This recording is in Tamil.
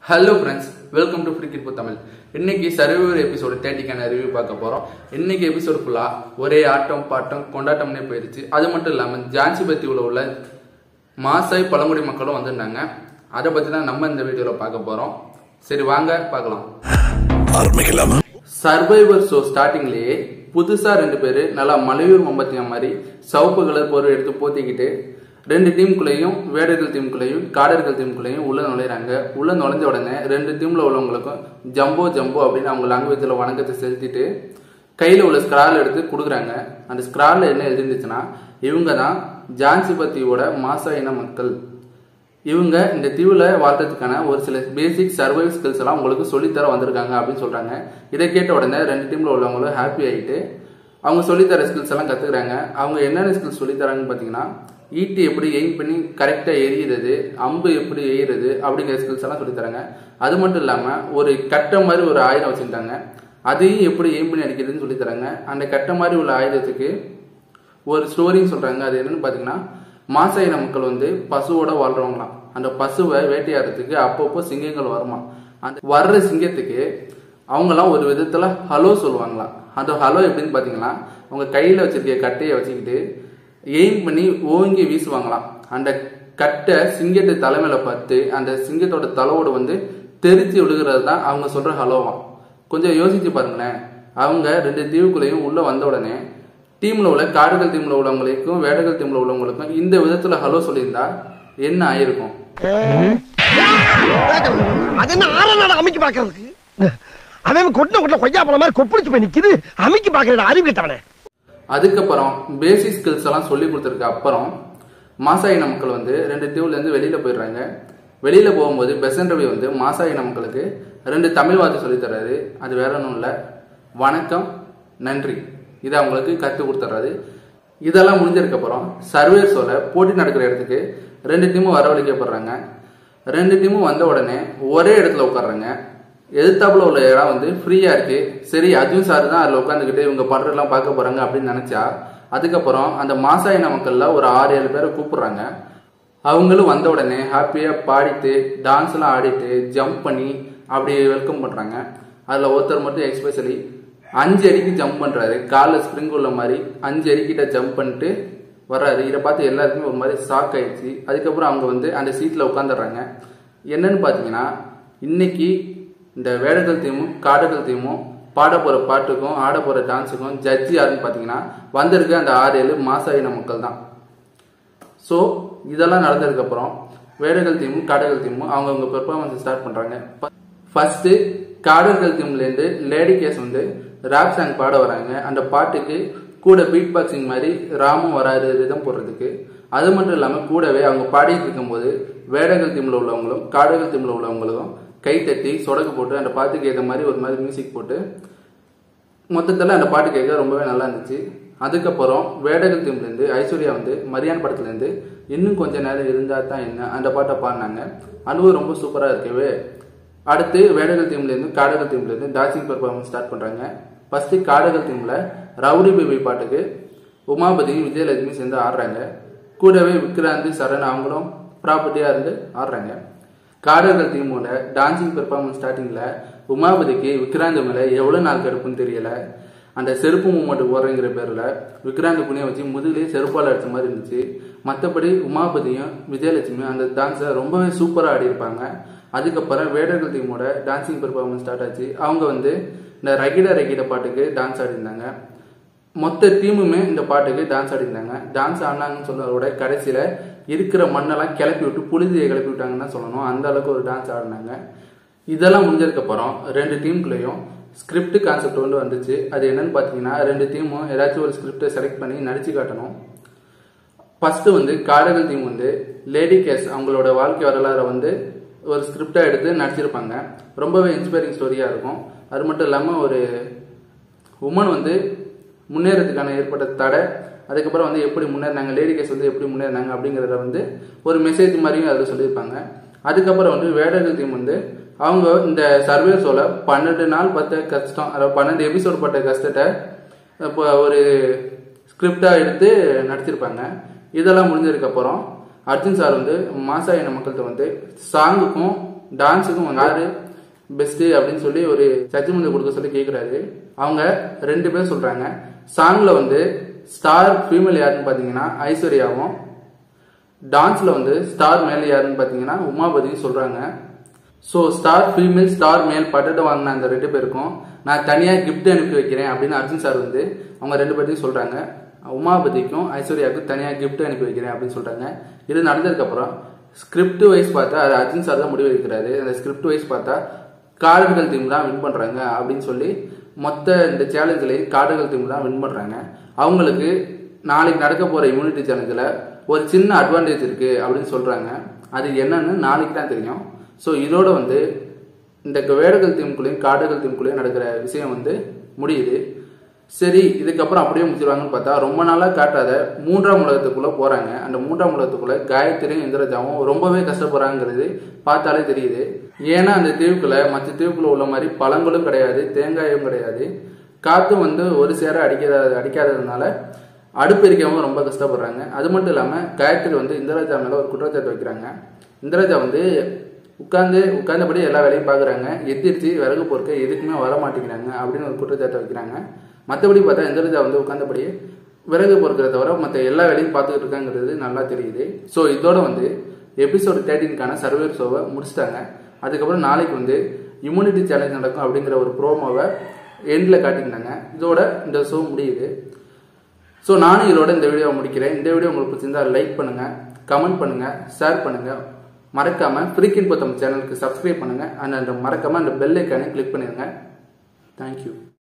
hello friends welcome to free கிட்பு தமிழ் இன்னைக்கு சர்வைவர் எபிசோடு தேர்ட்டிக்கான ரிவ்யூ பார்க்க போறோம் இன்னைக்கு எபிசோடு ஃபுல்லா ஒரே ஆட்டம் பாட்டம் கொண்டாட்டம்னே போயிருச்சு அது மட்டும் இல்லாம ஜான்சி பத்தி உள்ள உள்ள மாசாய் பழங்குடி மக்களும் வந்திருந்தாங்க அதை பத்தி தான் நம்ம இந்த வீடியோல பார்க்க போறோம் சரி வாங்க பார்க்கலாம் ஆரம்பிக்கலாமா சர்வைவர் ஷோ ஸ்டார்டிங்லயே புதுசா ரெண்டு பேரு நல்லா மலையூர் மம்பத்தியம் மாதிரி சவுப்பு கலர் போர்வை எடுத்து போத்திக்கிட்டு ரெண்டு டீமுக்குள்ளேயும் வேடர்கள் டீமுக்குள்ளேயும் காடர்கள் டீமுக்குள்ளேயும் உள்ள நுழையிறாங்க உள்ள நுழைஞ்ச உடனே ரெண்டு டீம்ல உள்ளவங்களுக்கும் ஜம்போ ஜம்போ அப்படின்னு அவங்க லாங்குவேஜ்ல வணக்கத்தை செலுத்திட்டு கையில உள்ள ஸ்கிரால் எடுத்து கொடுக்குறாங்க அந்த ஸ்கிரால்ல என்ன எழுதிருந்துச்சுன்னா இவங்க தான் ஜான்சி பத்தியோட மாசா இன மக்கள் இவங்க இந்த தீவுல வாழ்றதுக்கான ஒரு சில பேசிக் சர்வைவ் ஸ்கில்ஸ் எல்லாம் உங்களுக்கு சொல்லித்தர வந்திருக்காங்க அப்படின்னு சொல்றாங்க இதை கேட்ட உடனே ரெண்டு டீம்ல உள்ளவங்களும் ஹாப்பி ஆயிட்டு அவங்க சொல்லித்தர ஸ்கில்ஸ் எல்லாம் கத்துக்கிறாங்க அவங்க என்னென்ன ஸ்கில்ஸ் சொல்லித்தராங்கன்னு பாத்தீங்கன்னா ஈட்டி எப்படி எய்ம் பண்ணி கரெக்டா எரியுறது அம்பு எப்படி எய்யுறது அப்படிங்கிற ஸ்கில்ஸ் எல்லாம் சொல்லித்தராங்க அது மட்டும் இல்லாம ஒரு கட்டை மாதிரி ஒரு ஆயுதம் வச்சிருக்காங்க அதையும் எப்படி எய்ம் பண்ணி அடிக்கிறதுன்னு சொல்லித்தராங்க அந்த கட்டை மாதிரி உள்ள ஆயுதத்துக்கு ஒரு ஸ்டோரின்னு சொல்றாங்க அது என்னன்னு பாத்தீங்கன்னா மாச இன மக்கள் வந்து பசுவோட வாழ்றவங்களாம் அந்த பசுவை வேட்டையாடுறதுக்கு அப்பப்போ சிங்கங்கள் வருமா அந்த வர்ற சிங்கத்துக்கு அவங்களாம் ஒரு விதத்துல ஹலோ சொல்லுவாங்களாம் அந்த ஹலோ எப்படின்னு பாத்தீங்கன்னா அவங்க கையில வச்சிருக்க கட்டையை வச்சுக்கிட்டு எய்ம் பண்ணி ஓங்கி வீசுவாங்களாம் அந்த கட்டை சிங்கத்து தலைமையில பார்த்து அந்த சிங்கத்தோட தலையோடு வந்து தெரிச்சு விழுகிறது தான் அவங்க சொல்ற ஹலோவாம் கொஞ்சம் யோசிச்சு பாருங்களேன் அவங்க ரெண்டு தீவுக்குள்ளேயும் உள்ள வந்த உடனே டீம்ல உள்ள காடுகள் டீம்ல உள்ளவங்களுக்கும் வேடர்கள் டீம்ல உள்ளவங்களுக்கும் இந்த விதத்துல ஹலோ சொல்லியிருந்தா என்ன ஆயிருக்கும் அது என்ன ஆற நாடு அமைக்க பாக்குறதுக்கு அவன் கொட்டின கொட்டின கொய்யா பழம் மாதிரி கொப்பளிச்சு போய் நிக்குது அமைக்க பாக்குற அறிவு கிட்டவனே அதுக்கப்புறம் பேசிக் ஸ்கில்ஸ் எல்லாம் சொல்லி கொடுத்ததுக்கு அப்புறம் மாசாயின மக்கள் வந்து ரெண்டு தீவுல இருந்து வெளியில போயிடுறாங்க வெளியில போகும்போது பெசன் ரவி வந்து மாசாயின மக்களுக்கு ரெண்டு தமிழ் வார்த்தை சொல்லி தர்றாரு அது வேற ஒன்றும் இல்லை வணக்கம் நன்றி இதை அவங்களுக்கு கற்றுக் கொடுத்துட்றாரு இதெல்லாம் முடிஞ்சதுக்கு அப்புறம் சர்வேர் சோல போட்டி நடக்கிற இடத்துக்கு ரெண்டு டீமும் வரவழைக்கப்படுறாங்க ரெண்டு டீமும் வந்த உடனே ஒரே இடத்துல உட்காடுறாங்க எதிர்த்தாப்புல உள்ள இடம் வந்து ஃப்ரீயா இருக்கு சரி அர்ஜுன் சார் தான் அதில் உட்காந்துக்கிட்டு இவங்க படத்தெல்லாம் பார்க்க போறாங்க அப்படின்னு நினைச்சா அதுக்கப்புறம் அந்த மாசாயின மக்கள்ல ஒரு ஆறு ஏழு பேரை கூப்பிடுறாங்க அவங்களும் வந்த உடனே ஹாப்பியா பாடிட்டு டான்ஸ் எல்லாம் ஆடிட்டு ஜம்ப் பண்ணி அப்படி வெல்கம் பண்றாங்க அதுல ஒருத்தர் மட்டும் எக்ஸ்பெஷலி அஞ்சு அடிக்கு ஜம்ப் பண்றாரு காலில் ஸ்ப்ரிங் உள்ள மாதிரி அஞ்சு அடிக்கிட்ட ஜம்ப் பண்ணிட்டு வர்றாரு இதை பார்த்து எல்லாருக்குமே ஒரு மாதிரி ஷாக் ஆயிடுச்சு அதுக்கப்புறம் அவங்க வந்து அந்த சீட்ல உட்காந்துடுறாங்க என்னன்னு பாத்தீங்கன்னா இன்னைக்கு இந்த வேடர்கள் தீமும் காடுகள் தீமும் பாட போற பாட்டுக்கும் ஆட போற டான்ஸுக்கும் ஜட்ஜி யாருன்னு பாத்தீங்கன்னா வந்திருக்க அந்த ஆறு ஏழு மாசாயின மக்கள் தான் ஸோ இதெல்லாம் நடந்ததுக்கு அப்புறம் வேடர்கள் டீமும் காடர்கள் டீமும் அவங்கவுங்க பெர்ஃபார்மன்ஸ் ஸ்டார்ட் பண்றாங்க ஃபர்ஸ்ட் காடர்கள் டீம்ல இருந்து லேடி கேஸ் வந்து ராப் சாங் பாட வராங்க அந்த பாட்டுக்கு கூட பீட் பாக்ஸிங் மாதிரி ராமும் வராரு ரிதம் போடுறதுக்கு அது மட்டும் இல்லாம கூடவே அவங்க பாடிட்டு இருக்கும்போது வேடங்கள் டீம்ல உள்ளவங்களும் காடர்கள் டீம்ல உள்ளவங்களும் கை தட்டி சொடக்கு போட்டு அந்த பாட்டுக்கு ஏற்ற மாதிரி ஒரு மாதிரி மியூசிக் போட்டு மொத்தத்தில் அந்த பாட்டு கேட்க ரொம்பவே நல்லா இருந்துச்சு அதுக்கப்புறம் வேடர்கள் டீம்லேருந்து ஐஸ்வர்யா வந்து மரியான் படத்துலேருந்து இன்னும் கொஞ்ச நேரம் இருந்தால் தான் என்ன அந்த பாட்டை பாடினாங்க அதுவும் ரொம்ப சூப்பராக இருக்கவே அடுத்து வேடர்கள் டீம்லேருந்து காடகள் டீம்லேருந்து டான்சிங் பெர்ஃபார்மன்ஸ் ஸ்டார்ட் பண்ணுறாங்க ஃபஸ்ட்டு காடகள் டீமில் ரவுடி பேபி பாட்டுக்கு உமாபதியும் விஜயலட்சுமி சேர்ந்து ஆடுறாங்க கூடவே விக்ராந்த் சரண் அவங்களும் ப்ராப்பர்ட்டியாக இருந்து ஆடுறாங்க காடர்கள் டீமோட டான்சிங் பெர்ஃபார்மன்ஸ் ஸ்டார்டிங்ல உமாபதிக்கு விக்ராந்த் மேல எவ்வளவு நாள் கடுப்புன்னு தெரியல அந்த செருப்பு மூமெண்ட் ஓடுறங்கிற பேர்ல விக்ராந்த் புனிய வச்சு முதுகுலேயே செருப்பால் அடிச்ச மாதிரி இருந்துச்சு மற்றபடி உமாபதியும் விஜயலட்சுமியும் அந்த டான்ஸை ரொம்பவே சூப்பராக ஆடி இருப்பாங்க அதுக்கப்புறம் வேடர்கள் டீமோட டான்சிங் பெர்ஃபார்மன்ஸ் ஸ்டார்ட் ஆச்சு அவங்க வந்து இந்த ரகிட ரகிட பாட்டுக்கு டான்ஸ் ஆடிருந்தாங்க மொத்த டீமுமே இந்த பாட்டுக்கு டான்ஸ் ஆடிருந்தாங்க டான்ஸ் ஆடினாங்கன்னு சொல்றதோட கடைசியில இருக்கிற மண்ணெல்லாம் கிளப்பி விட்டு புழுதியை கிளப்பி விட்டாங்கன்னு தான் சொல்லணும் அந்த அளவுக்கு ஒரு டான்ஸ் ஆடினாங்க இதெல்லாம் முடிஞ்சதுக்கு அப்புறம் ரெண்டு டீமுக்குள்ளேயும் ஸ்கிரிப்ட் கான்செப்ட் வந்து வந்துச்சு அது என்னன்னு பார்த்தீங்கன்னா ரெண்டு டீமும் ஏதாச்சும் ஒரு ஸ்கிரிப்டை செலக்ட் பண்ணி நடிச்சு காட்டணும் ஃபர்ஸ்ட் வந்து காடகள் டீம் வந்து லேடி கேஸ் அவங்களோட வாழ்க்கை வரலாறை வந்து ஒரு ஸ்கிரிப்டா எடுத்து நடிச்சிருப்பாங்க ரொம்பவே இன்ஸ்பைரிங் ஸ்டோரியா இருக்கும் அது மட்டும் இல்லாமல் ஒரு உமன் வந்து முன்னேறதுக்கான ஏற்பட்ட தடை அதுக்கப்புறம் வந்து எப்படி முன்னேறினாங்க லேடி கேஸ் வந்து எப்படி முன்னேறினாங்க அப்படிங்கிறத வந்து ஒரு மெசேஜ் மாதிரியும் அதில் சொல்லியிருப்பாங்க அதுக்கப்புறம் வந்து வேடர்கள் டீம் வந்து அவங்க இந்த சர்வே சோல பன்னெண்டு நாள் பட்ட கஷ்டம் அதாவது பன்னெண்டு எபிசோட் பட்ட கஷ்டத்தை இப்போ ஒரு ஸ்கிரிப்டாக எடுத்து நடிச்சிருப்பாங்க இதெல்லாம் முடிஞ்சதுக்கப்புறம் அர்ஜுன் சார் வந்து மாசாயின மக்கள்கிட்ட வந்து சாங்குக்கும் டான்ஸுக்கும் யாரு பெஸ்ட் அப்படின்னு சொல்லி ஒரு ஜட்ஜ்மெண்ட் கொடுக்க சொல்லி கேட்குறாரு அவங்க ரெண்டு பேர் சொல்றாங்க சாங்ல வந்து ஸ்டார் ஃபீமேல் யாருன்னு பார்த்தீங்கன்னா ஐஸ்வர்யாவும் டான்ஸ்ல வந்து ஸ்டார் மேல் யாருன்னு பார்த்தீங்கன்னா உமாபதி சொல்றாங்க ஸோ ஸ்டார் ஃபீமேல் ஸ்டார் மேல் பட்டத்தை வாங்கின அந்த ரெண்டு பேருக்கும் நான் தனியாக gift அனுப்பி வைக்கிறேன் அப்படின்னு அர்ஜுன் சார் வந்து அவங்க ரெண்டு பேர்த்தையும் சொல்றாங்க உமாபதிக்கும் ஐஸ்வர்யாவுக்கும் தனியாக gift அனுப்பி வைக்கிறேன் அப்படின்னு சொல்றாங்க இது நடந்ததுக்கப்புறம் ஸ்கிரிப்ட் வைஸ் பார்த்தா அது அர்ஜுன் சார் தான் முடிவு வைக்கிறாரு அந்த ஸ்கிரிப்ட் வைஸ் பார்த்தா காடுகள் டீம் தான் வின் பண்றாங்க அப்படின்னு சொல்லி மொத்த இந்த சேலஞ்சிலையும் காடுகள் டீம் தான் வின் பண்றாங்க அவங்களுக்கு நாளைக்கு நடக்க போற இம்யூனிட்டி சேலஞ்சில் ஒரு சின்ன அட்வான்டேஜ் இருக்கு அப்படின்னு சொல்றாங்க அது என்னன்னு நாளைக்கு தான் தெரியும் ஸோ இதோட வந்து இந்த வேடர்கள் தீமுக்குள்ளேயும் காடுகள் தீமுக்குள்ளேயும் நடக்கிற விஷயம் வந்து முடியுது சரி இதுக்கப்புறம் அப்படியே முடிச்சிருவாங்கன்னு பார்த்தா ரொம்ப நாளா காட்டாத மூன்றாம் உலகத்துக்குள்ள போறாங்க அந்த மூன்றாம் உலகத்துக்குள்ள காயத்ரியும் இந்திரஜாவும் ரொம்பவே கஷ்டப்படுறாங்கிறது பார்த்தாலே தெரியுது ஏன்னா அந்த தீவுக்குள்ள மற்ற தீவுக்குள்ள உள்ள மாதிரி பழங்களும் கிடையாது தேங்காயும் கிடையாது காத்தும் வந்து ஒரு சேர அடிக்காத அடிக்காததுனால அடுப்பு எரிக்காம ரொம்ப கஷ்டப்படுறாங்க அது மட்டும் இல்லாம காயத்ரி வந்து இந்திரஜா மேல ஒரு குற்றச்சாட்டு வைக்கிறாங்க இந்திரஜா வந்து உட்காந்து உட்கார்ந்தபடி எல்லா வேலையும் பார்க்குறாங்க எந்திரிச்சு விறகு பொறுக்க எதுக்குமே வர மாட்டேங்கிறாங்க அப்படின்னு ஒரு குற்றச்சாட்டை வைக்கிறாங்க மற்றபடி பார்த்தா இந்திரஜா வந்து உட்கார்ந்தபடியே விறகு பொறுக்கிறத தவிர மற்ற எல்லா வேலையும் பார்த்துக்கிட்டு இருக்காங்கிறது நல்லா தெரியுது ஸோ இதோட வந்து எபிசோடு தேர்ட்டின்கான சர்வேர் ஷோவை முடிச்சிட்டாங்க அதுக்கப்புறம் நாளைக்கு வந்து இம்யூனிட்டி சேலஞ்ச் நடக்கும் அப்படிங்கிற ஒரு ப்ரோமோவை எண்டில் காட்டியிருந்தாங்க இதோட இந்த ஷோ முடியுது ஸோ நானும் இதோட இந்த வீடியோவை முடிக்கிறேன் இந்த வீடியோ உங்களுக்கு பிடிச்சிருந்தா லைக் பண்ணுங்க கமெண்ட் பண்ணுங்க ஷேர் பண்ணுங்க மறக்காம ஃப்ரீக்கின் பொத்தம் சேனலுக்கு சப்ஸ்கிரைப் பண்ணுங்க அண்ட் அந்த மறக்காம அந்த பெல் ஐக்கானை கிளிக் பண்ணிடுங்க தேங்க்யூ